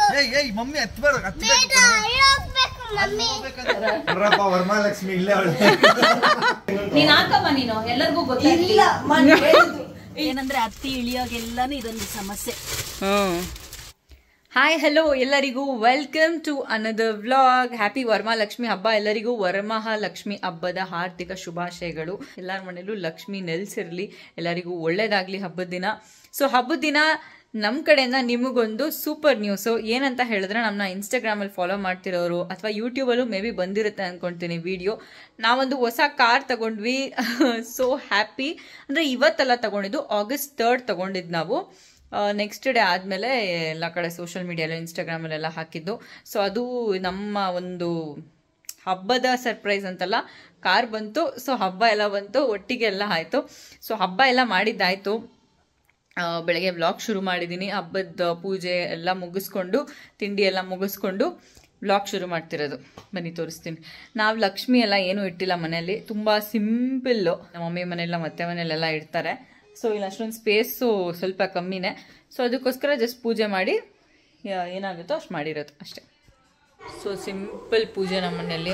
ಏಯ್ ಏಯ್ ಮಮ್ಮಿ ಹತ್ಬೇಡ ಬೇಡ ಹೋಗ್ಬೇಕು ಮಮ್ಮಿ ನೋಡ್ರಪ್ಪ ವರಮಹಾಲಕ್ಷ್ಮಿ ಇಲ್ಲೇ ಅವಳು ನೀನ್ ಹಾಕಮ್ಮ ನೀನು ಎಲ್ಲರಿಗೂ ಇಲ್ಲ ಮನೆ ಹೇಳಿದ್ದು. ಏನಂದ್ರೆ ಅತ್ತಿ ಇಳಿಯೋಗೆಲ್ಲಾನು ಇದೊಂದು ಸಮಸ್ಯೆ ಹಾಯ್ ಹಲೋ ಎಲ್ಲರಿಗೂ welcome to another vlog happy Varamahalakshmi ಹಬ್ಬ ಎಲ್ಲರಿಗೂ ವರಮಹಾಲಕ್ಷ್ಮಿ ಹಬ್ಬದ ಹಾರ್ದಿಕ ಶುಭಾಶಯಗಳು ಎಲ್ಲರ ಮನೇಲೂ ಲಕ್ಷ್ಮಿ ನೆಲೆಸಿರಲಿ ಎಲ್ಲರಿಗೂ ಒಳ್ಳೇದಾಗ್ಲಿ ಹಬ್ಬದ ದಿನ ಸೊ ಹಬ್ಬದ ದಿನ ನಮ್ಮ ಕಡೆಯಿಂದ ನಿಮಗೊಂದು ಸೂಪರ್ ನ್ಯೂಸು ಏನಂತ ಹೇಳಿದ್ರೆ ನಮ್ಮನ್ನ ಇನ್ಸ್ಟಾಗ್ರಾಮಲ್ಲಿ ಫಾಲೋ ಮಾಡ್ತಿರೋರು ಅಥವಾ ಯೂಟ್ಯೂಬಲ್ಲೂ ಮೇ ಬಿ ಬಂದಿರುತ್ತೆ ಅಂದ್ಕೊಳ್ತೀನಿ ವಿಡಿಯೋ ನಾವೊಂದು ಹೊಸ ಕಾರ್ ತಗೊಂಡ್ವಿ ಸೋ ಹ್ಯಾಪಿ ಅಂದರೆ ಇವತ್ತೆಲ್ಲ ತಗೊಂಡಿದ್ದು ಆಗಸ್ಟ್ ತರ್ಡ್ ತಗೊಂಡಿದ್ದು ನಾವು ನೆಕ್ಸ್ಟ್ ಡೇ ಆದಮೇಲೆ ಎಲ್ಲ ಕಡೆ ಸೋಷಿಯಲ್ ಮೀಡಿಯಲ್ಲಿ ಇನ್ಸ್ಟಾಗ್ರಾಮಲ್ಲೆಲ್ಲ ಹಾಕಿದ್ದು ಸೊ ಅದು ನಮ್ಮ ಒಂದು ಹಬ್ಬದ ಸರ್ಪ್ರೈಸ್ ಅಂತಲ್ಲ ಕಾರ್ ಬಂತು ಸೊ ಹಬ್ಬ ಎಲ್ಲ ಬಂತು ಒಟ್ಟಿಗೆ ಎಲ್ಲ ಆಯಿತು ಸೊ ಹಬ್ಬ ಎಲ್ಲ ಮಾಡಿದ್ದಾಯಿತು ಆ, ಬೆಳಗ್ಗೆ ವ್ಲಾಗ್ ಶುರು ಮಾಡಿದ್ದೀನಿ ಹಬ್ಬದ ಪೂಜೆ ಎಲ್ಲ ಮುಗಿಸ್ಕೊಂಡು ತಿಂಡಿ ಎಲ್ಲ ಮುಗಿಸ್ಕೊಂಡು ವ್ಲಾಗ್ ಶುರು ಮಾಡ್ತಿರೋದು ಬನ್ನಿ ತೋರಿಸ್ತೀನಿ ನಾವು ಲಕ್ಷ್ಮಿ ಎಲ್ಲ ಏನೂ ಇಟ್ಟಿಲ್ಲ ಮನೆಯಲ್ಲಿ ತುಂಬ ಸಿಂಪಲ್ಲು ನಮ್ಮ ಮಮ್ಮಿ ಮನೆಯಲ್ಲ ಮತ್ತೆ ಮನೆಯಲ್ಲೆಲ್ಲ ಇಡ್ತಾರೆ ಸೊ ಇಲ್ಲಿ ಅಷ್ಟೊಂದು ಸ್ಪೇಸು ಸ್ವಲ್ಪ ಕಮ್ಮಿನೇ ಸೊ ಅದಕ್ಕೋಸ್ಕರ ಜಸ್ಟ್ ಪೂಜೆ ಮಾಡಿ ಯಾ- ಏನಾಗುತ್ತೋ ಅಷ್ಟು ಮಾಡಿರೋದು ಅಷ್ಟೇ ಸೊ ಸಿಂಪಲ್ ಪೂಜೆ ನಮ್ಮ ಮನೆಯಲ್ಲಿ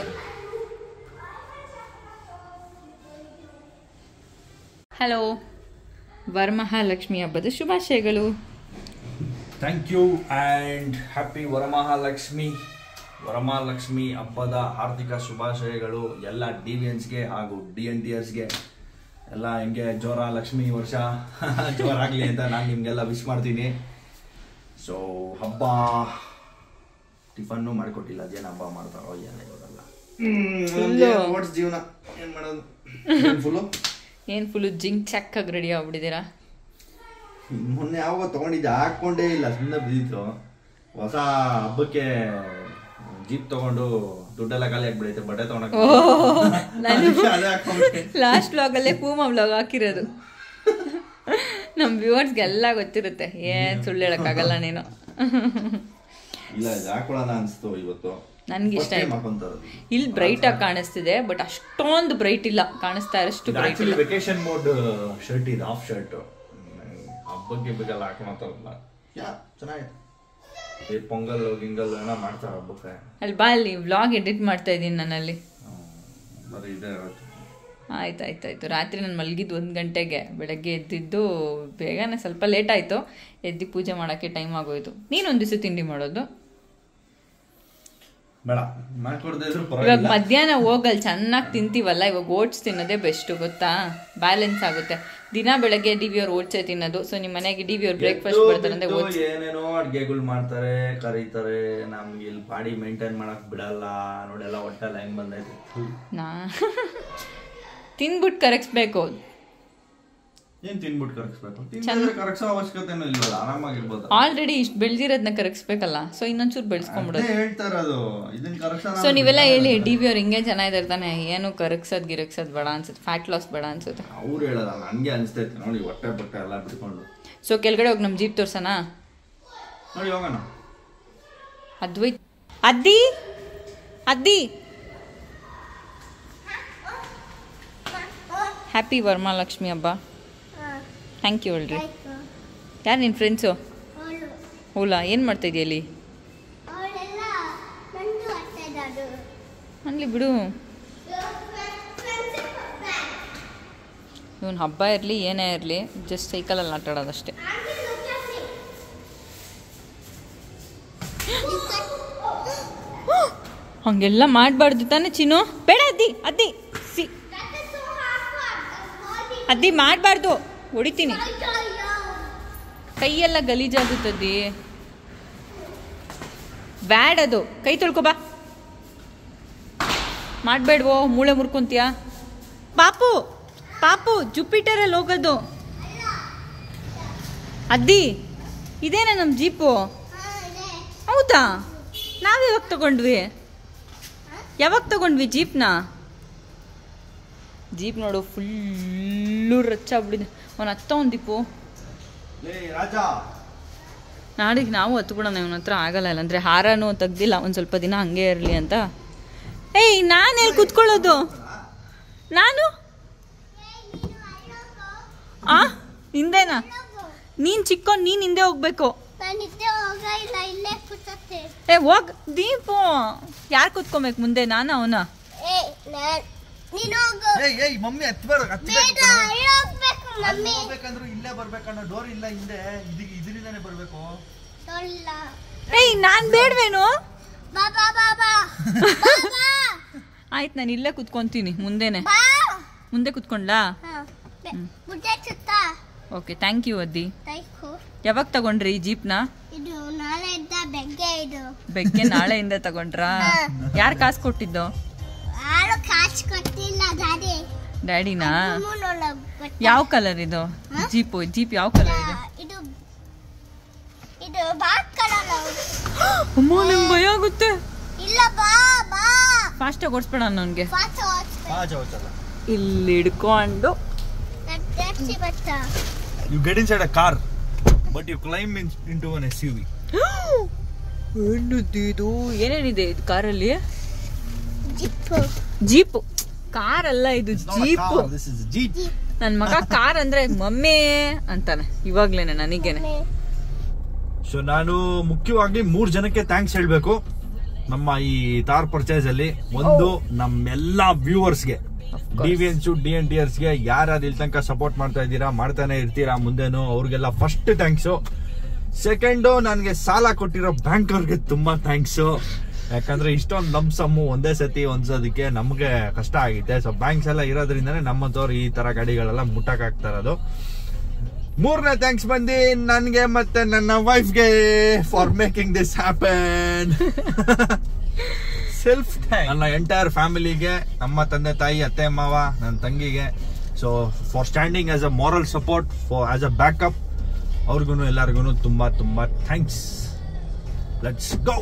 ಹಲೋ ವರಮಹಾಲಕ್ಷ್ಮಿ ಹಬ್ಬದ ಶುಭಾಶಯಗಳು thank you and happy Varamahalakshmi Varamahalakshmi ಹಬ್ಬದ ಹಾರ್ದಿಕ ಶುಭಾಶಯಗಳು ಎಲ್ಲ ಡಿ ವಿ ಎನ್ಸ್ಗೆ ಹಾಗೂ ಡಿ ಎನ್ ಟಿ ಎಸ್ಗೆ ಎಲ್ಲ ಹೆಂಗೆ ಜೋರ ಲಕ್ಷ್ಮಿ ವರ್ಷ ಜೋರಾಗಲಿ ಅಂತ ನಾನು ನಿಮಗೆಲ್ಲ ವಿಶ್ ಮಾಡ್ತೀನಿ ಸೊ ಹಬ್ಬ ಟಿಫನ್ನು ಮಾಡಿಕೊಟ್ಟಿಲ್ಲ ಅದೇನು ಹಬ್ಬ ಮಾಡ್ತಾರೋ ಏನೇ ಗೊತ್ತಲ್ಲ ಓಟ್ಸ್ ಜೀವನ ಏನು ಮಾಡೋದು ಫುಲ್ಲು ಏನು ಫುಲ್ಲು ಜಿಂಕ್ ಚಕ್ಕಾಗಿ ರೆಡಿ ಆಗ್ಬಿಟ್ಟಿದ್ದೀರಾ ಮೊನ್ನೆ ಯಾವಾಗ ತಗೊಂಡಿದ್ದೆ ಹಾಕೊಂಡೇ ಇಲ್ಲ ಸುಮ್ಮನೆ ಬಿದ್ದಿತ್ತು ಹೊಸ ಹಬ್ಬಕ್ಕೆ ಜೀಪ್ ತಗೊಂಡು ದುಡ್ಡೆಲ್ಲ ಖಾಲಿ ಆಗ್ಬಿಡೈತೆ ಬಟ್ಟೆ ತಗೊಂಡಕ್ಕೆ ಅದಕ್ಕೆ ಅದೇ ಹಾಕೊಂಡ್ಬಿಟ್ಟೆ. ಲಾಸ್ಟ್ ವ್ಲಾಗಲ್ಲೇ ಪೂಮಾ ವ್ಲಾಗ್ ಹಾಕಿರೋದು ನಮ್ಮ ವ್ಯೂವರ್ಸ್ಗೆಲ್ಲ ಗೊತ್ತಿರುತ್ತೆ ಏನ್ ಸುಳ್ಳು ಹೇಳಕ್ಕಾಗಲ್ಲ ನೀನು ಇಲ್ಲ ಇದು ಹಾಕೊಳ್ಳೋಣ ಅನ್ಸ್ತು ಇವತ್ತು ನನ್ಗೆ ಇಷ್ಟ First time ಆಯ್ತು. ಹಾಕೊಂತಾರದು. ಇಲ್ಲಿ ಬ್ರೈಟ್ ಆಗಿ ಕಾಣಿಸ್ತಿದೆ ಬಟ್ ಅಷ್ಟೊಂದು ಬ್ರೈಟ್ ಇಲ್ಲ ಕಾಣಿಸ್ತಾ ಇರೋಷ್ಟು ಇದು ಬ್ರೈಟ್ ಆಕ್ಚುಲಿ ಇಲ್ಲ ವೆಕೇಶನ್ ಮೋಡ್ ಶರ್ಟ್ ಇದು ಆಫ್ ಶರ್ಟ್ ಹಬ್ಬಕ್ಕೆ ಗಿಬ್ಬಕ್ಕೆಲ್ಲ ಹಾಕೊಳತ್ತಾರಲ್ಲ ಯಾ ಚೆನ್ನಾಗಿದೆ ಈ ಪೊಂಗಲ್ ಗಿಂಗಲ್ ಏನೋ ಮಾಡ್ತಾರ ಹಬ್ಬಕ್ಕೆ ಅಲ್ಲಿ ಬಾ ಅಲ್ಲಿ ವ್ಲಾಗ್ ಎಡಿಟ್ ಮಾಡ್ತಾ ಇದ್ದೀನಿ ನನ್ನಲ್ಲಿ ಹ್ಮ್. ಬರೀ ಇದೇ ಇರುತ್ತೆ ಆಯ್ತು ಆಯ್ತು ಆಯ್ತು ರಾತ್ರಿ ನಾನು ಮಲಗಿದ್ದು ಒಂದು ಗಂಟೆಗೆ ಬೆಳಗ್ಗೆ ಎದ್ದಿದ್ದು ಬೇಗನೆ ಸ್ವಲ್ಪ ಲೇಟ್ ಆಯಿತು ಎದ್ದು ಪೂಜೆ ಮಾಡೋಕ್ಕೆ ಟೈಮ್ ಆಗೋಯ್ತು ನೀನು ಒಂದು ದಿವಸ ತಿಂಡಿ ಮಾಡೋದು ಬೇಡ ಮಾಡ್ಕೊಡ್ದೇ ಇದ್ರು ಇವಾಗ ಪರವಾಗಿಲ್ಲ ಮಧ್ಯಾಹ್ನ ಹೋಗಲ್ಲಿ ಚೆನ್ನಾಗಿ ತಿಂತೀವಲ್ಲ ಇವಾಗ ಓಟ್ಸ್ ತಿನ್ನೋದೇ ಬೆಸ್ಟ್ ಗೊತ್ತಾ ಬ್ಯಾಲೆನ್ಸ್ ಆಗುತ್ತೆ ದಿನ ಬೆಳಗ್ಗೆ ಡಿ ವಿ ಅವ್ರು ಓಟ್ಸೇ ತಿನ್ನೋದು ಸೊ ನಿಮ್ಮ ಮನೆಗೆ ಡಿ ವಿ ಅವ್ರು ಬ್ರೇಕ್ಫಾಸ್ಟ್ ಎದ್ದು ಬರ್ತಾರೆ ಅಂದ್ರೆ ಬಿದ್ದು ಓಟ್ಸ್ ಏನೇನೋ ಅಡ್ಗೆಗಳು ಮಾಡ್ತಾರೆ ಕರೀತಾರೆ ನಮ್ಗೆ ಇಲ್ಲಿ ಬಾಡಿ ಮೇಂಟೈನ್ ಮಾಡಕ್ ಬಿಡಲ್ಲ ನೋಡೆಲ್ಲ ಹೊಟ್ಟೆಲ್ಲ ಹೆಂಗ್ ಬಂದೈತೆ ಥು. ನಾ ತಿನ್ಬಿಟ್ಟು ಕರಗಿಸ್ಬೇಕು ಏನ್ ತಿನ್ಬಿಟ್ಟು ಕರಗಿಸ್ಬೇಕು ತಿಂದ್ರೆ ಕರಗಿಸೋ ಅವಶ್ಯಕತೆನೂ ಇಲ್ವಲ್ಲ ಆರಾಮಾಗಿರ್ಬೋದು ಆಲ್ರೆಡಿ ಇಷ್ಟು ಬೆಳೆದಿರೋದನ್ನ ಕರಗಿಸ್ಬೇಕಲ್ಲ ಸೊ ಇನ್ನೊಂಚೂರು ಬೆಳೆಸ್ಕೊಂಬಿಡೋದು ಅದೇ ಹೇಳ್ತಾ ಇರೋದು ಇದನ್ನ ಕರಗಿಸೋಣ ಸೊ ನೀವೆಲ್ಲ ಹೇಳಿ ಡಿ ವಿ ಅವ್ರು ಹಿಂಗೆ ಚೆನ್ನಾಗಿದ್ದಾರೆ ತಾನೆ ಏನು ಕರಗ್ಸೋದು ಗಿರಗ್ಸೋದು ಬೇಡ ಅನ್ಸುತ್ತೆ ಫ್ಯಾಟ್ ಲಾಸ್ ಬೇಡ ಅನ್ಸುತ್ತೆ ಅವ್ರು ಹೇಳಲ್ಲ ನನ್ಗೆ ಅನಿಸ್ತೈತೆ ನೋಡಿ ಹೊಟ್ಟೆ ಬಟ್ಟೆ ಎಲ್ಲ ಬಿಟ್ಕೊಂಡು ಸೊ ಕೆಳಗಡೆ ಹೋಗಿ ನಮ್ಮ ಜೀಪ್ ತೋರ್ಸೋಣ ನೋಡಿ ಹೋಗೋಣ ಅದ್ವೈತ್ ಅದ್ದಿ ಅದ್ದಿ ಹ್ಯಾಪಿ ವರಮಹಾಲಕ್ಷ್ಮಿ ಹಬ್ಬ ಥ್ಯಾಂಕ್ ಯು ಹೇಳ್ರಿ ಯಾರು ನಿನ್ನ ಫ್ರೆಂಡ್ಸು ಅವಳು ಓಲಾ ಏನು ಮಾಡ್ತಾ ಇದೆಯಲ್ಲಿ ಅವಳೆಲ್ಲ ನಂದು ಅರ್ಥ ಇದ್ದದು ಅನ್ಲಿ ಬಿಡು ಇವನು ಹಬ್ಬ ಇರಲಿ ಏನೇ ಇರಲಿ ಜಸ್ಟ್ ಸೈಕಲಲ್ಲಿ ಆಟ ಆಡೋದಷ್ಟೇ ಹಂಗೆಲ್ಲ ಮಾಡಬಾರ್ದು ತಾನೇ ಚಿನ್ನು ಬೇಡ ಅದ್ದಿ ಅದ್ದಿ ಸಿ ಅದ್ದಿ ಮಾಡಬಾರ್ದು ಹೊಡಿತೀನಿ ಕೈಯೆಲ್ಲ ಗಲೀಜಾಗುತ್ತದ್ದಿ ಬ್ಯಾಡ್ ಅದು ಕೈ ತೊಳ್ಕೊ ಬಾ ಮಾಡಬೇಡ್ವೋ ಮೂಳೆ ಮುರ್ಕೊಂತೀಯಾ ಪಾಪು ಪಾಪು ಜುಪಿಟರಲ್ಲಿ ಹೋಗೋದು ಅದ್ದಿ ಇದೇನಾ ನಮ್ಮ ಜೀಪು ಹೌದಾ ನಾವು ಯಾವಾಗ ತಗೊಂಡ್ವಿ ಯಾವಾಗ ತಗೊಂಡ್ವಿ ಜೀಪ್ನ ಜೀಪ್ ನೋಡು ಫುಲ್ಲು ರಚ್ಚಾಗ್ಬಿಟ್ಟಿದೆ ಅವನ ಹತ್ತ ಒಂದು ದೀಪು ಲೇ ರಾಜ ನಾಳೆಗೆ ನಾವು ಹತ್ಬಿಡೋಣ ಇವನ ಹತ್ರ ಆಗಲ್ಲ ಇಲ್ಲ ಅಂದರೆ ಹಾರನೂ ತೆಗ್ದಿಲ್ಲ ಒಂದು ಸ್ವಲ್ಪ ದಿನ ಹಂಗೆ ಇರಲಿ ಅಂತ ಏಯ್ ನಾನು ಎಲ್ಲಿ ಕುತ್ಕೊಳ್ಳೋದು ನಾನು ಆ ಹಿಂದೆನಾ ನೀನು ಚಿಕ್ಕೊಂಡು ನೀನು ಹಿಂದೆ ಹೋಗ್ಬೇಕು ನಾನು ನಿದ್ದೆ ಹೋಗ ಇಲ್ಲ ಇಲ್ಲೇ ಕೂತತ್ತೆ ಏ ಹೋಗ್ ದೀಪು ಯಾರು ಕೂತ್ಕೊಬೇಕು ಮುಂದೆ ನಾನು ಅವನ ಏ ನಾನ್- ನೀನು ಹೋಗು ಏಯ್ ಏಯ್ ಮಮ್ಮಿ ಹತ್ಬೇಡ ಬೇಡ ಹೋಗ್ಬೇಕು ಮಮ್ಮಿ ಹೋಗ್ಬೇಕಂದ್ರು ಇಲ್ಲೇ ಬರ್ಬೇಕಣ್ಣ ಡೋರ್ ಇಲ್ಲ ಹಿಂದೆ ಇದು ಇದರಿಂದಾನೆ ಬರ್ಬೇಕು ಇಲ್ಲ ಏಯ್ ನಾನ್ ಬೇಡ್ವೇನು ಬಾ ಬಾ ಬಾ ಬಾ ಬಾ ಬಾ ಆಯ್ತು ನಾನು ಇಲ್ಲೇ ಕುತ್ಕೊಂತೀನಿ ಮುಂದೆನೆ ಬಾ ಮುಂದೆ ಕುತ್ಕೊಂಡ್ಲಾ ಹಾ. ಬೆ- ಬುದ್ಧಿ ಸುತ್ತಾ ಓಕೆ ಥ್ಯಾಂಕ್ ಯು ಅದ್ದಿ ತೈಕು ಯಾವಾಗ ತಗೊಂಡ್ರಿ ಈ ಜೀಪ್ನ ಇದು ನಾಳೆ ಇದ್ದ ಬೆಗ್ಗೆ ಇದು ಬೆಗ್ಗೆ ನಾಳೆಯಿಂದ ತಗೊಂಡ್ರಾ ಯಾರು ಕಾಸು ಕೊಟ್ಟಿದ್ದು ಯಾರು ಕಾಸು ಕೊಟ್ಟಿಲ್ಲ ದಾದಿ ಡ್ಯಾಡಿನಾ ಅಮ್ಮನೊಳಗ್ ಗೊತ್ತಾ? ಯಾವ ಕಲರ್ ಇದು ಹಾ? ಜೀಪು ಜೀಪ್ ಯಾವ ಕಲರ್ ಇದೆ ಇದು ಇದು ಬಾತ್ ಕಲರ್ ಅಮ್ಮ ನಂಗೆ ಭಯ ಆಗುತ್ತೆ ಇಲ್ಲ ಬಾ ಬಾ ಫಾಸ್ಟಾಗಿ ಓಡಿಸ್ಬೇಡ ನನಗೆ ಫಾಸ್ಟ್ ಹಾ ಚೌಚಲ್ಲ ಇಲ್ಲಿ ಹಿಡ್ಕೊಂಡು ಟ್ಯಾಕ್ಸಿ ಬರ್ತಾ you get inside a car but you climb in into an S U V ಇದು ಏನೇನಿದೆ ಇದು ಕಾರಲ್ಲಿ ಜಿಪ್ಪು ಜೀಪು ಕಾರ್ ಅಲ್ಲ ಇದು ಜೀಪು ದಿಸ್ ಇಸ್ ಜೀಪ್ ನನ್ ಮಗ ಕಾರ್ ಅಂದ್ರೆ ಮಮ್ಮಿ ಅಂತಾನೆ ಇವಾಗ್ಲೇನೆ ನನಗೇನೆ ಸೊ ನಾನು ಮುಖ್ಯವಾಗಿ ಮೂರ್ ಜನಕ್ಕೆ ಥ್ಯಾಂಕ್ಸ್ ಹೇಳ್ಬೇಕು ನಮ್ಮ ಈ ತಾರ್ ಪರ್ಚೇಸ್ ಅಲ್ಲಿ ಒಂದು ನಮ್ಮೆಲ್ಲಾ ವ್ಯೂವರ್ಸ್ಗೆ ಡಿ ವಿ ಎನ್ಸ್ ಡಿ ಎನ್ ಟಿ ಗೆ ಯಾರ್ಯಾರು ಇಲ್ಲಿ ತನಕ ಸಪೋರ್ಟ್ ಮಾಡ್ತಾ ಇದ್ದೀರಾ ಮಾಡ್ತಾನೆ ಇರ್ತೀರಾ ಮುಂದೆನು ಅವ್ರಿಗೆಲ್ಲ ಫಸ್ಟ್ ಥ್ಯಾಂಕ್ಸು ಸೆಕೆಂಡು ನನಗೆ ಸಾಲ ಕೊಟ್ಟಿರೋ ಬ್ಯಾಂಕ್ ಅವ್ರಿಗೆ ತುಂಬಾ ಥ್ಯಾಂಕ್ಸು ಯಾಕಂದ್ರೆ ಇಷ್ಟೊಂದು ಲಂಸಮ್ಮು ಒಂದೇ ಸತಿ ಹೊಂದ್ಸೋದಕ್ಕೆ ನಮಗೆ ಕಷ್ಟ ಆಗಿತ್ತೆ ಸೊ ಬ್ಯಾಂಕ್ಸ್ ಎಲ್ಲ ಇರೋದ್ರಿಂದನೇ ನಮ್ಮಂತವ್ರು ಈ ತರ ಗಾಡಿಗಳೆಲ್ಲ ಮುಟ್ಟಕ್ ಆಗ್ತಾ ಇರೋದು ಮೂರನೇ ಥ್ಯಾಂಕ್ಸ್ ಬಂದು ನನಗೆ ಮತ್ತೆ ನನ್ನ ವೈಫ್ಗೆ for making this happen self ನನ್ನ ಎಂಟೈರ್ ಫ್ಯಾಮಿಲಿಗೆ ನಮ್ಮ ತಂದೆ ತಾಯಿ ಅತ್ತೆ ಮಾವ ನನ್ನ ತಂಗಿಗೆ so for standing as a moral support for as a backup ಅವ್ರಿಗೂ ಎಲ್ಲರಿಗೂ ತುಂಬಾ ತುಂಬಾ ಥ್ಯಾಂಕ್ಸ್ ಲೆಟ್ಸ್ ಗೋ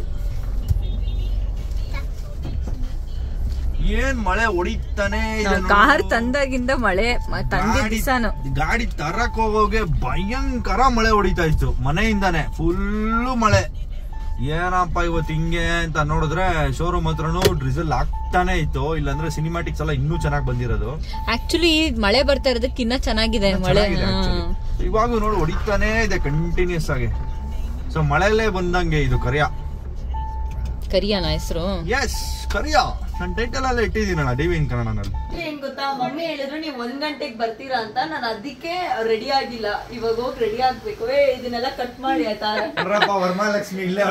ಏನ್ ಮಳೆ ಹೊಡಿತಾನೆ ಇದೆ ನೋಡು. ಕಾರ್ ತಂದಾಗಿಂದ ಮಳೆ ಮ- ತಂದಿದ್ದ ಗಾಡಿ- ದಿವ್ಸಾನು ಗಾಡಿ ತರಕ್ ಹೋಗೋಗೆ ಭಯಂಕರ ಮಳೆ ಹೊಡಿತಾ ಇತ್ತು ಮನೆಯಿಂದಾನೆ ಫುಲ್ಲು ಮಳೆ ಏನಪ್ಪ ಇವತ್ತು ಹಿಂಗೆ ಅಂತ ನೋಡಿದ್ರೆ ಶೋರೂಮ್ ಹತ್ರನು ಡ್ರಿಸಲ್ ಆಗ್ತಾನೆ ಇತ್ತು ಇಲ್ಲಾಂದ್ರೆ ಸಿನಿಮ್ಯಾಟಿಕ್ಸ್ ಎಲ್ಲ ಇನ್ನೂ ಚೆನ್ನಾಗಿ ಬಂದಿರೋದು ಆಕ್ಚುಲಿ ಮಳೆ ಬರ್ತಾ ಇರೋದಕ್ಕೆ ಇನ್ನ ಚೆನ್ನಾಗಿದೆ ಮಳೆ ಚೆನ್ನಾಗಿದೆ actually. ಇವಾಗೂ ನೋಡಿ ಹೊಡಿತಾನೆ ಇದೆ ಕಂಟಿನ್ಯೂಸ್ ಆಗಿ ಸೊ ಮಳೆಯಲ್ಲೇ ಬಂದಂಗೆ ಇದು ಕರಿಯ ಕರಿಯನ ಹೆಸರು ಎಸ್ ಕರಿಯ ನನ್ನ ಟೈಟಲ್ ಎಲ್ಲ ಇಟ್ಟಿದ್ದೀನಣ್ಣ ಡಿ ವಿ ಇನ್ ಕನ್ನಡನಲ್ಲಿ ಏನ್ ಗೊತ್ತಾ ಮಮ್ಮಿ ಹೇಳಿದ್ರು ನೀವ್ ಒಂದ್ ಗಂಟೆಗೆ ಬರ್ತೀರಾ ಅಂತ ನಾನು ಅದಕ್ಕೆ ರೆಡಿ ಆಗಿಲ್ಲ ಇವಾಗ ಹೋಗಿ ರೆಡಿ ಆಗ್ಬೇಕು ಏ ಇದನ್ನೆಲ್ಲ ಕಟ್ ಮಾಡಿ ಆಯ್ತಾ ವರಮಹಾಲಕ್ಷ್ಮಿ ಇಲ್ಲೇ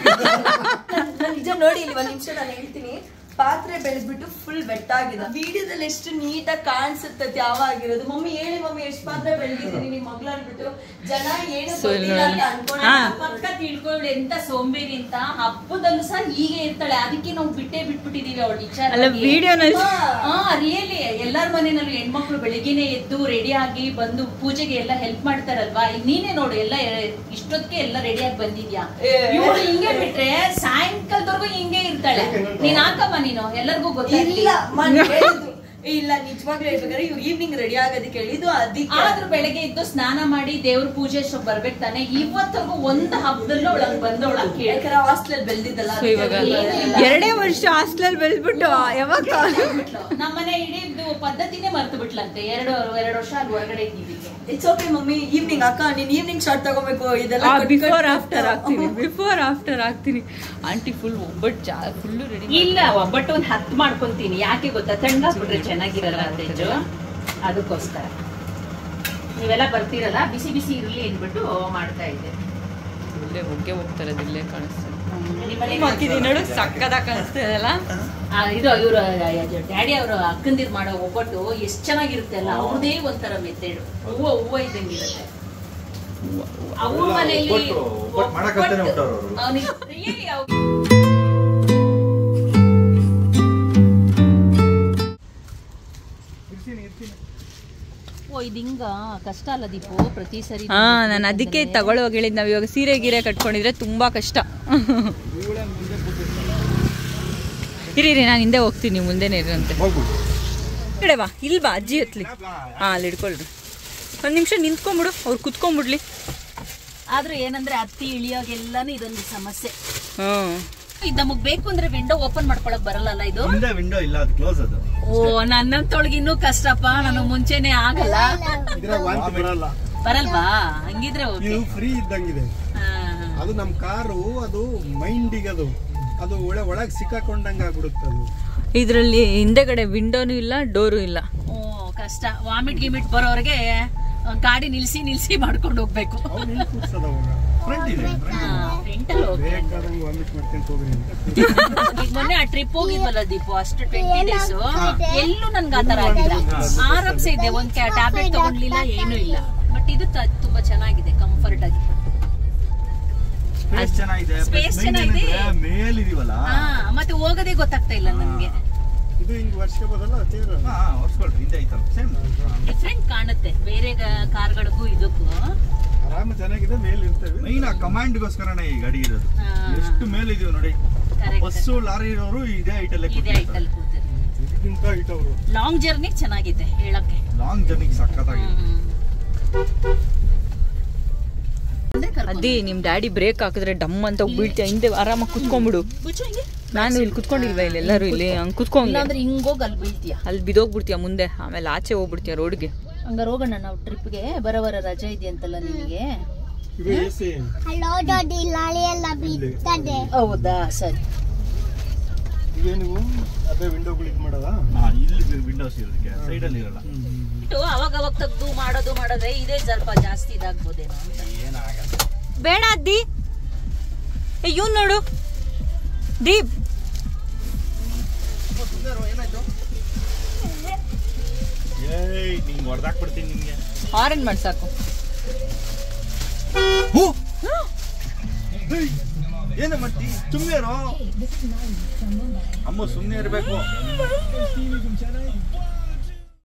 ನಾನ್ ನಿಜ ನೋಡಿ ಇಲ್ಲಿ ಒಂದ್ ನಿಮಿಷ ನಾನು ಹೇಳ್ತೀನಿ ಪಾತ್ರೆ ಬೆಳೆದ್ಬಿಟ್ಟು ಫುಲ್ ಬೆಟ್ಟಾಗಿದೆ ವಿಡಿಯೋದಲ್ಲಿ ಎಷ್ಟು ನೀಟಾಗಿ ಕಾಣಿಸುತ್ತೆ ತ್ಯಾವ ಆಗಿರೋದು ಮಮ್ಮಿ ಹೇಳಿ ಮಮ್ಮಿ ಎಷ್ಟು ಪಾತ್ರೆ ಬೆಳೆದಿದ್ದೀನಿ ನಿಮ್ ಮಗ್ಳು ಅನ್ಬಿಟ್ಟು ಜನ ಏನು ಗೊತ್ತಿಲ್ಲ ಅಂತ ಅನ್ಕೊಂಡ್ರೆ ಪಕ್ಕ ತಿಳ್ಕೊಳ್ಳಿ ಎಂತ ಸೋಂಬೇರಿ ಅಂತ ಹಬ್ಬದಲ್ಲೂ ಸಹ ಹೀಗೆ ಇರ್ತಾಳೆ ಅದಕ್ಕೆ ನಾವು ಬಿಟ್ಟೇ ಬಿಟ್ಬಿಟ್ಟಿದೀವಿ ಅವಳ ವಿಚಾರ ಅಲ್ಲ ವಿಡಿಯೋನಲ್ಲಿ ಹಾ ರಿಯಲಿ ಎಲ್ಲಾರ ಮನೆಯಲ್ಲೂ ಹೆಣ್ಮಕ್ಳು ಬೆಳಿಗ್ಗೆನೆ ಎದ್ದು ರೆಡಿ ಆಗಿ ಬಂದು ಪೂಜೆಗೆ ಎಲ್ಲ ಹೆಲ್ಪ್ ಮಾಡ್ತಾರಲ್ವಾ ಈಗ ನೀನೇ ನೋಡು ಎಲ್ಲ ಇಷ್ಟೊತ್ತಿಗೆ ಎಲ್ಲ ರೆಡಿ ಆಗಿ ಬಂದಿದ್ಯಾ ಇವಳು ಹಿಂಗೆ ಬಿಟ್ರೆ ಸಾಯಂಕಾಲದವರೆಗೂ ಹಿಂಗೆ ಇರ್ತಾಳೆ ನೀನ್ ಹಾಕಮ್ಮ ನೀನು ಎಲ್ಲರಿಗೂ ಗೊತ್ತಿಲ್ಲ ಇಲ್ಲ ಮನ್ ಹೇಳಿದ್ದು. ಇಲ್ಲ ನಿಜವಾಗ್ಲೂ ಹೇಳ್ಬೇಕಾದ್ರೆ ಇವ್ ಈವ್ನಿಂಗ್ ರೆಡಿ ಆಗೋದಕ್ಕೆ ಹೇಳಿದ್ದು ಅದಕ್ಕೆ ಆದ್ರೂ ಬೆಳಗ್ಗೆ ಎದ್ದು ಸ್ನಾನ ಮಾಡಿ ದೇವ್ರ ಪೂಜೆ ಅಷ್ಟೊಗ್ ಬರ್ಬೇಕು ತಾನೆ ಇವತ್ತರೆಗೂ ಒಂದು ಹಬ್ಬದಲ್ಲೂ ಅವಳಂಗ್ ಬಂದವಳ ಕೇಳ ಯಾಕಂದ್ರೆ ಹಾಸ್ಟೆಲ್ ಬೆಳ್ದಿದ್ದಲ್ಲ So ಇವಾಗ ಎರಡೇ ವರ್ಷ ಹಾಸ್ಟೆಲ್ ಬೆಳೆದ್ಬಿಟ್ಟು ಯಾವಾಗ ನಮ್ಮನೆ ಇಡೀ ಪದ್ಧತಿನೇ ಮರ್ತು ಬಿಟ್ಲಂತೆ ಎರಡು ಎರಡು ವರ್ಷ ಅಲ್ಲಿ ಹೊರಗಡೆ ಇದ್ದೀವಿ ಇಟ್ಸ್ ಓಕೆ ಮಮ್ಮಿ ಈವ್ನಿಂಗ್ ಅಕ್ಕ ನೀನ್ ಈವ್ನಿಂಗ್ ಶಾರ್ಟ್ ತಗೋಬೇಕು ಇದೆಲ್ಲ ಕಟ್- ಬಿಫೋರ್ ಕಟ್- ಆಫ್ಟರ್ ಆಗ್ತೀನಿ ಬಿಫೋರ್ ಆಫ್ಟರ್ ಆಗ್ತೀನಿ ಆಂಟಿ ಫುಲ್ ಒಬ್ಬಟ್ಟು ಜಾ ಫುಲ್ಲು ರೆಡಿ ಇಲ್ಲ ಒಬ್ಬಟ್ಟು ಒಂದ್ ಹತ್ತು ಮಾಡ್ಕೊಂತೀನಿ ಯಾಕೆ ಗೊತ್ತಾ ತಣ್ಣಗಾಗ್ಬಿಟ್ರೆ ಚೆನ್ನಾಗಿರಲ್ಲ ಅಂತೇಜು ಅದಕ್ಕೋಸ್ಕರ ನೀವೆಲ್ಲ ಬರ್ತೀರಲ್ಲ ಬಿಸಿ ಬಿಸಿ ಇರ್ಲಿ ಅಂದ್ಬಿಟ್ಟು ಮಾಡ್ತಾ ಇದ್ದೆ ಇಲ್ಲೇ ಹೊಗೆ ಹೋಗ್ತಾರೆ ಇಲ್ಲೇ ಕಾಣಿಸ್ತದೆ ನಿಮ್ಮನೆ ಹಾಕಿದೀನಿ ನೋಡು ಸಕ್ಕದಾಗ ಕಾಣಿಸ್ತಾ ಇದೆಲ್ಲ ಆ, ಇದು ಇವರು ಡ್ಯಾಡಿ ಅವರು ಅಕ್ಕಂದಿರ್ ಮಾಡೋ ಒಬ್ಬಟ್ಟು ಎಷ್ಟ್ ಚೆನ್ನಾಗಿರುತ್ತೆ ಅಲ್ಲ ಅವ್ರದೇ ಒಂಥರ ಮೆಥಡ್ ಹೂವ ಹೂವ ಇದ್ದಂಗಿರುತ್ತೆ ಅವ್ರ ಮನೆಯಲ್ಲಿ ಒಬ್ಬಟ್ಟು- ಒಬ್ಬಟ್ಟು ಮಾಡಕ್ಕಂತಾನೆ ಹುಟ್ಟೋರು ಅವ್ರು. ಅವ್ನಿಗೆ really ಅವ್- ಓ ಇದು ಹಿಂಗ ಕಷ್ಟ ಅಲ್ಲ ದೀಪು ಪ್ರತಿ ಸರಿ ಹಾ ನಾನು ಅದಕ್ಕೆ ತಗೊಳ್ಳೋಗಿ ಹೇಳಿದ್ ನಾವ್ ಇವಾಗ ಸೀರೆ ಗೀರೆ ಕಟ್ಕೊಂಡಿದ್ರೆ ತುಂಬಾ ಕಷ್ಟ ಇರಿ ಇರಿ ನಾನು ಹಿಂದೆ ಹೋಗ್ತೀನಿ ಮುಂದೆನೇ ಇರಂತೆ ಹೋಗ್ಬಿಡು ಕಡೆ ಬಾ ಇಲ್ಲಿ ಬಾ ಅಜ್ಜಿ ಹತ್ಲಿ ಹಾ ಅಲ್ಲಿ ಹಿಡ್ಕೊಳ್ರಿ ಒಂದ್ ನಿಮಿಷ ನಿಂತ್ಕೊಂಬಿಡು ಅವ್ರು ಕುತ್ಕೊಂಡ್ಬಿಡ್ಲಿ ಆದ್ರೂ ಏನಂದ್ರೆ ಅತ್ತಿ ಇಳಿಯೋಗೆಲ್ಲಾನು ಇದೊಂದು ಸಮಸ್ಯೆ ಹ್ಮ್ ಇದು ನಮಗ್ ಬೇಕು ಅಂದ್ರೆ ವಿಂಡೋ ಓಪನ್ ಮಾಡ್ಕೊಳಕ್ ಬರಲ್ಲ ಇದು ಮುಂದೆ ವಿಂಡೋ ಇಲ್ಲ ಅದು ಕ್ಲೋಸ್ ಅದು ಓ ನನ್ನಂತೊಳಗೆ ಇನ್ನೂ ಕಷ್ಟಪ್ಪ ನನಗ್ ಮುಂಚೆನೆ ಆಗಲ್ಲ ಬರಲ್ಲ ಬರಲ್ವಾ ಹಂಗಿದ್ರೆ ಓಕೆ ಫ್ರೀ ಇದ್ದಂಗಿದೆ ಹಾ, ಹಾ. ಅದು ನಮ್ಮ ಕಾರು ಅದು ಮೈಂಡಿಗೆ ಅದು ಅದು ಒಳ ಒಳಗೆ ಸಿಕ್ಕಾಕೊಂಡಂಗೆ ಆಗ್ಬಿಡುತ್ತೆ ಅದು ಇದರಲ್ಲಿ ಹಿಂದೆಗಡೆ ವಿಂಡೋನು ಇಲ್ಲ ಡೋರು ಇಲ್ಲ ಓ ಕಷ್ಟ ವಾಮಿಟ್ ಗಿಮಿಟ್ ಬರೋರ್ಗೆ ಗಾಡಿ ನಿಲ್ಸಿ ನಿಲ್ಸಿ ಮಾಡ್ಕೊಂಡು ಹೋಗ್ಬೇಕು ಅವ್ನು ಇಲ್ಲಿ ಕೂರ್ಸೋದು ಅವಾಗ ಫ್ರಂಟ್ ಇದೆ ಫ್ರಂಟ್ ಅಲ್ಲಿ ಹೋಗಿ ಬೇಕಾದಂಗೆ ವಾಮಿಟ್ ಮಾಡ್ಕೊಂತ ಹೋಗ್ರಿ ಅಂತ ಈಗ ಮೊನ್ನೆ ಆ ಟ್ರಿಪ್ ಹೋಗಿದ್ವಲ್ಲ ದೀಪು ಅಷ್ಟು ಟ್ವೆಂಟಿ ಡೇಸ್ ಎಲ್ಲೂ ನನ್ಗೆ ಆತರ ಆಗಿಲ್ಲ ಆರಾಮ್ಸೆ ಇದೆ ಒಂದ್ ಟ್ಯಾಬ್ಲೆಟ್ ತಗೊಂಡ್ಲಿಲ್ಲ ಏನೂ ಇಲ್ಲ ಬಟ್ ಇದು ತ- ತುಂಬಾ ಚೆನ್ನಾಗಿದೆ ಕಂಫರ್ಟ್ ಆಗಿ ಸ್ಪೇಸ್ ಚೆನ್ನಾಗಿದೆ Space ಚೆನ್ನಾಗಿದೆ. ಮೇಲಿದೀವಲ್ಲ ಹಾ ಮತ್ತೆ ಹೋಗೋದೇ ಗೊತ್ತಾಗ್ತಾ ಇಲ್ಲ ನನ್ಗೆ ಇದು ಹಿಂಗೆ ವರ್ಷಬೋದಲ್ಲ ತೇರು ಹಾ ಹೊರ್ಸ್ಕೊಳ್ರಿ ಹಿಂದೆ ಐತಲ್ಲ ಸೇಮ್ ಡಿಫ್ರೆಂಟ್ ಕಾಣುತ್ತೆ ಬೇರೆ ಗ- ಕಾರ್ಗಳಿಗೂ ಇದಕ್ಕೂ ಆರಾಮ ಚೆನ್ನಾಗಿದೆ ಮೇಲೆ ಇರ್ತೇವೆ ಮೈನ್ ಆ ಕಮಾಂಡ್ಗೋಸ್ಕರನೇ ಈ ಗಾಡಿ ಇರೋದು ಹಾ. ಎಷ್ಟು ಮೇಲಿದೀವಿ ನೋಡಿ Correct. ಬಸ್ಸು ಲಾರಿ ಇರೋರು ಇದೇ ಐಟಲ್ಲೇ ಇದೆ ಐಟಲ್ ಕೂತಿದೆ ಇದಕ್ಕಿಂತ ಇಟ್ಟವರು ಲಾಂಗ್ ಜರ್ನಿ ಚೆನ್ನಾಗಿದೆ ಹೇಳಕ್ಕೆ ಲಾಂಗ್ ಜರ್ನಿಗೆ ಸಖತ್ತಾಗಿದೆ ಅದೇ ನಿಮ್ ಡ್ಯಾಡಿ ಬ್ರೇಕ್ ಹಾಕಿದ್ರೆ ಡಮ್ ಅಂತ ಬೀಳ್ತೀಯ ಹಿಂದೆ ಆರಾಮಾಗಿ ಕುತ್ಕೊಂಡ್ಬಿಡು ನಾನು ಇಲ್ಲಿ ಕುತ್ಕೊಂಡಿಲ್ವಾ ಇಲ್ಲಿ ಎಲ್ಲರೂ ಇಲ್ಲಿ ಹಂಗ್ ಕುತ್ಕೊಂಡ್ ಇಲ್ಲಾಂದ್ರೆ ಹಿಂಗೋಗಿ ಅಲ್ಲಿ ಬೀಳ್ತೀಯ ಅಲ್ಲಿ ಬಿದೋಗ್ಬಿಡ್ತೀಯ ಮುಂದೆ ಆಮೇಲೆ ಆಚೆ ಹೋಗ್ಬಿಡ್ತೀಯ ರೋಡ್ಗೆ ಹಂಗಾರೆ ಹೋಗೋಣ ನಾವು ಟ್ರಿಪ್ಗೆ ಬರೋವರ ರಜೆ ಇದೆಯಂತಲ್ಲ ನಿನಗೆ ಇದು ಎ ಸಿ ಹಲೋದೋಡಿ ಲಾಳಿ ಎಲ್ಲ ಬಿತ್ತದೆ ಹೌದಾ ಸರಿ ಇವೇ ನೀವು ಅದೇ ವಿಂಡೋಗಳು ಇದು ಮಾಡೋದಾ ಹಾ ಇಲ್ಲಿ ವಿಂಡೋಸ್ ಇರೋದಕ್ಕೆ ಸೈಡಲ್ಲಿ ಇರಲ್ಲ ಇಟ್ಟು ಅವಾಗ ಅವಾಗ ತೆಗ್ದು ಮಾಡೋದು ಮಾಡೋದೇ ಇದೇ ಸ್ವಲ್ಪ ಜಾಸ್ತಿ ಇದಾಗ್ಬೋದೇನೋ ಅಂತ ಏನಾಗಲ್ಲ ಬೇಡ ಅದ್ದಿ ಏ ಇವ್ನ್ ನೋಡು ದೀಪ್ ಏನಾಯ್ತು ಏಯ್ ನಿಂಗೆ ಹೊಡೆದಾಕ್ಬಿಡ್ತೀನಿ ನಿನ್ಗೆ ಹಾರನ್ ಮಾಡ್ಸಾಕು ಏನ ಮಾಡ್ತಿ ಸುಮ್ಮನೆ ಇರೋ ಅಮ್ಮ ಸುಮ್ಮನೆ ಇರಬೇಕು